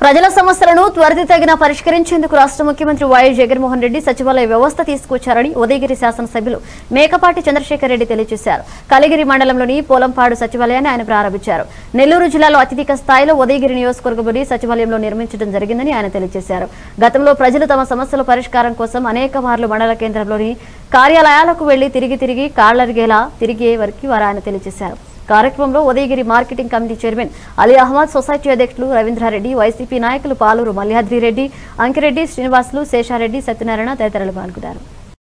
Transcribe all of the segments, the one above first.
ప్రజల సమస్యలను త్వరితగిన పరిష్కరించేందుకు రాష్ట్ర ముఖ్యమంత్రి వైఎస్ జగన్మోహన్ రెడ్డి సచివాలయ వ్యవస్థ తీసుకొచ్చారని ఉదయగిరి శాసనసభ్యులు మేకపాటి చంద్రశేఖర్ రెడ్డి తెలియజేశారు కలిగిరి మండలంలోని పోలంపాడు సచివాలయాన్ని ఆయన ప్రారంభించారు నెల్లూరు జిల్లాలో అత్యధిక స్థాయిలో ఉదయగిరి నియోజకవర్గంలోని సచివాలయంలో నిర్మించడం జరిగిందని ఆయన తెలియజేశారు గతంలో ప్రజలు తమ సమస్యల పరిష్కారం కోసం అనేక మార్లు మండల కేంద్రంలోని కార్యాలయాలకు వెళ్లి తిరిగి తిరిగి కాళ్లరిగేలా తిరిగే వరకు వారు ఆయన తెలియజేశారు కార్యక్రమంలో Udayagiri marketing committee chairman Ali Ahmad society అధ్యక్షులు రవీంద్రారెడ్డి వైసీపీ నాయకులు పాలూరు మల్యాద్రిరెడ్డి అంకిరెడ్డి శ్రీనివాసులు శేషారెడ్డి సత్యనారాయణ తదితరులు పాల్గొన్నారు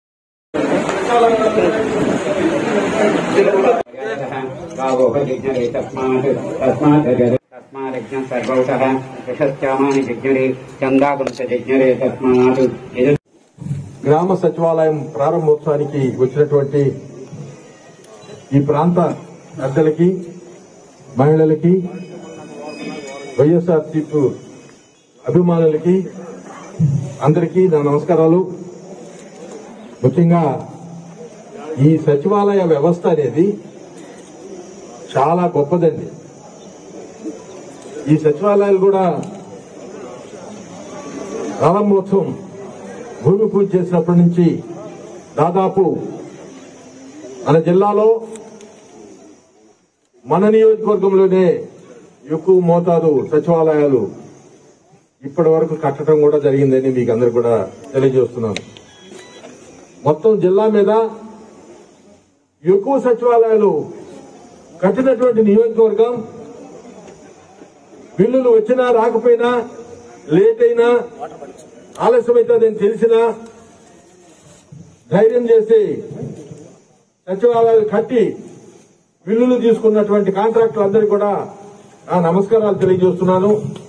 गावोपजिज्ञरे तस्मात् तस्मात् तस्मादज्ञः सर्वौषः यशश्चामानि जिज्ञरे चन्दाकुंसजिज्ञरे तस्मात् यज గ్రామ సచివాలయం ప్రారంభోత్సవానికి వచ్చినటువంటి ఈ ప్రాంత పెద్దలకి మహిళలకి వైఎస్ఆర్ సీపు అభిమానులకి అందరికీ నా నమస్కారాలు ముఖ్యంగా ఈ సచివాలయ వ్యవస్థ అనేది చాలా గొప్పదండి ఈ సచివాలయాలు కూడా ప్రారంభోత్సవం భూమి పూజ చేసినప్పటి నుంచి దాదాపు మన జిల్లాలో మన నియోజకవర్గంలోనే ఎక్కువ మోతాదు సచివాలయాలు ఇప్పటి వరకు కట్టడం కూడా జరిగిందని మీకు అందరు కూడా తెలియజేస్తున్నాను మొత్తం జిల్లా మీద ఎక్కువ సచివాలయాలు కట్టినటువంటి నియోజకవర్గం బిల్లులు వచ్చినా రాకపోయినా లేట్ అయినా ఆలస్యమైతుందని తెలిసినా ధైర్యం చేసి సచివాలయాలు కట్టి బిల్లులు తీసుకున్నటువంటి కాంట్రాక్టులందరికీ కూడా నా నమస్కారాలు తెలియజేస్తున్నాను